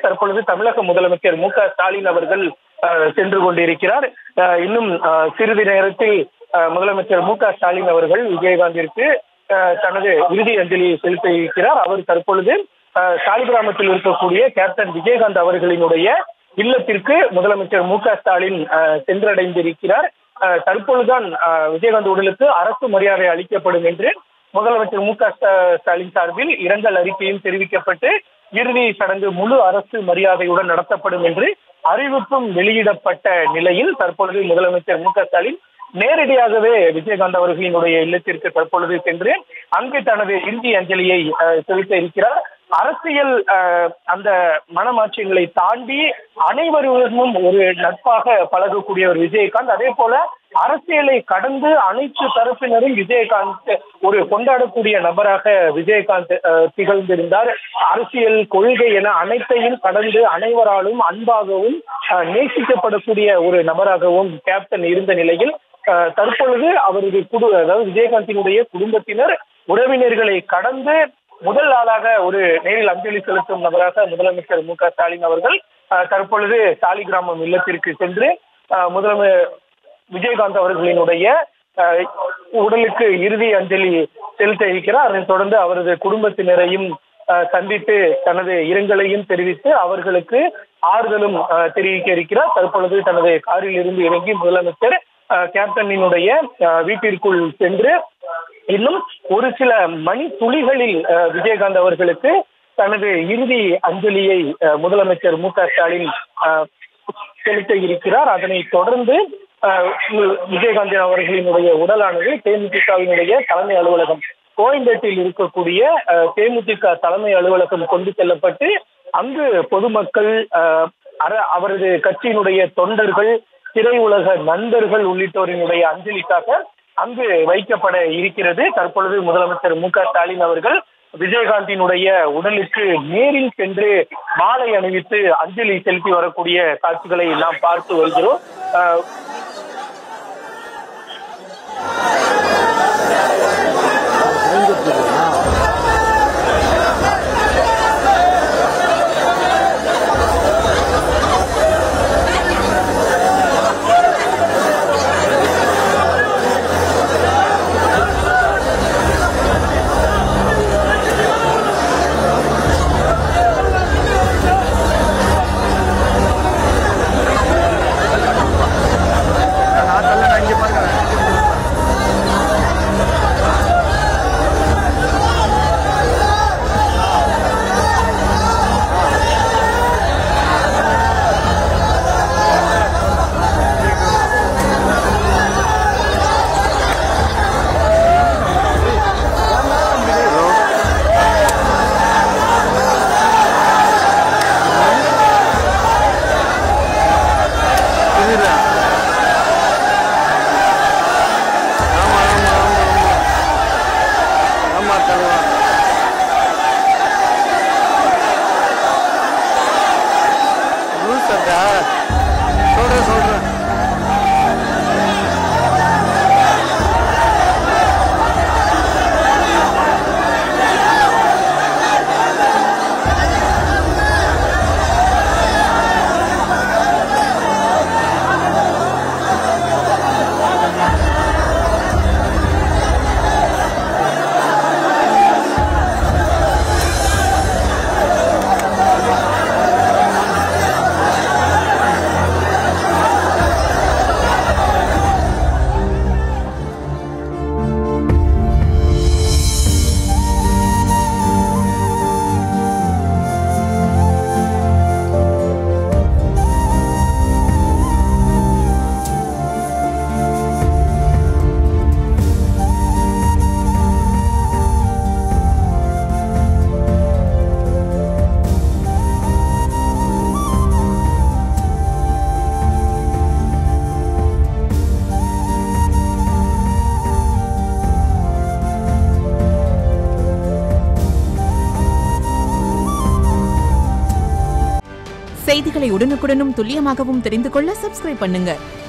தற்பொழுது தமிழக முதலமைச்சர் மு க ஸ்டாலின் அவர்கள் அஹ், சென்று கொண்டிருக்கிறார் அஹ், இன்னும் அஹ், சிறிது நேரத்தில் அஹ், முதலமைச்சர் மு க ஸ்டாலின் அவர்கள் விஜயகாந்திற்கு அஹ், தனது இறுதி அஞ்சலியை செலுத்த இருக்கிறார் அவர் தற்பொழுது அஹ், சாலிகிராமத்தில் இருக்கக்கூடிய கேப்டன் விஜயகாந்த் அவர்களினுடைய இல்லத்திற்கு முதலமைச்சர் மு க ஸ்டாலின் அஹ், சென்றடைந்திருக்கிறார் அஹ், தற்பொழுதுதான் அஹ், விஜயகாந்த் உடலுக்கு அரசு மரியாதை அளிக்கப்படும் என்று முதலமைச்சர் மு க ஸ்ட- ஸ்டாலின் சார்பில் இரங்கல் அறிக்கையும் தெரிவிக்கப்பட்டு இறுதி சடங்கு முழு அரசு மரியாதையுடன் நடத்தப்படும் என்று அறிவிப்பும் வெளியிடப்பட்ட நிலையில் தற்பொழுது முதலமைச்சர் மு க ஸ்டாலின் நேரடியாகவே விஜயகாந்த் அவர்களினுடைய இல்லத்திற்கு தற்பொழுது சென்று அங்கு தனது இறுதி அஞ்சலியை அஹ், செலுத்த இருக்கிறார் அரசியல் அஹ், அந்த மனமாற்றங்களை தாண்டி அனைவருடனும் ஒரு நட்பாக பழகக்கூடிய ஒரு விஜயகாந்த் அதே போல அரசியலை கடந்து அனைத்து தரப்பினரும் விஜயகாந்த் ஒரு கொண்டாடக்கூடிய நபராக விஜயகாந்த் அஹ், திகழ்ந்திருந்தார் அரசியல் கொள்கை என அனைத்தையும் கடந்து அனைவராலும் அன்பாகவும் அஹ், நேசிக்கப்படக்கூடிய ஒரு நபராகவும் கேப்டன் இருந்த நிலையில் அஹ், தற்பொழுது அவரது குடு அதாவது விஜயகாந்தினுடைய குடும்பத்தினர் உறவினர்களை கடந்து முதல் ஆளாக ஒரு நேரில் அஞ்சலி செலுத்தும் நபராக முதலமைச்சர் மு க ஸ்டாலின் அவர்கள் அஹ், தற்பொழுது சாலிகிராமம் இல்லத்திற்கு சென்று அஹ், முதலமை விஜயகாந்த் அவர்களினுடைய அஹ், உடலுக்கு இறுதி அஞ்சலி செலுத்த இருக்கிறார் அதனைத் தொடர்ந்து அவரது குடும்பத்தினரையும் அஹ், சந்தித்து தனது இரங்கலையும் தெரிவித்து அவர்களுக்கு ஆறுதலும் அஹ், தெரிவிக்க இருக்கிறார் தற்பொழுது தனது காரில் இருந்து இறங்கி முதலமைச்சர் அஹ், கேப்டனினுடைய அஹ், வீட்டிற்குள் சென்று இன்னும் ஒரு சில மணி துளிகளில் அஹ், விஜயகாந்த் அவர்களுக்கு தனது இறுதி அஞ்சலியை அஹ், முதலமைச்சர் மு க ஸ்டாலின் அஹ், செலுத்த இருக்கிறார் அதனைத் தொடர்ந்து அஹ், வி- விஜயகாந்த் அவர்களினுடைய உடலானது தேமுதிகவினுடைய தலைமை அலுவலகம் கோயம்பேட்டில் இருக்கக்கூடிய அஹ், தேமுதிக தலைமை அலுவலகம் கொண்டு செல்லப்பட்டு அங்கு பொதுமக்கள் அஹ், அர- அவரது கட்சியினுடைய தொண்டர்கள் திரையுலக நண்பர்கள் உள்ளிட்டோரினுடைய அஞ்சலிக்காக அங்கு வைக்கப்பட இருக்கிறது தற்பொழுது முதலமைச்சர் மு க ஸ்டாலின் அவர்கள் விஜயகாந்தினுடைய உடலுக்கு நேரில் சென்று மாலை அணிவித்து அஞ்சலி செலுத்தி வரக்கூடிய காட்சிகளை நாம் பார்த்து வருகிறோம் அஹ், ஆமா தலைவா லூசட்டா சொல்றேன் சொல்றேன் செய்திகளை உடனுக்குடனும் துல்லியமாகவும் தெரிந்து கொள்ள சப்ஸ்கிரைப் பண்ணுங்க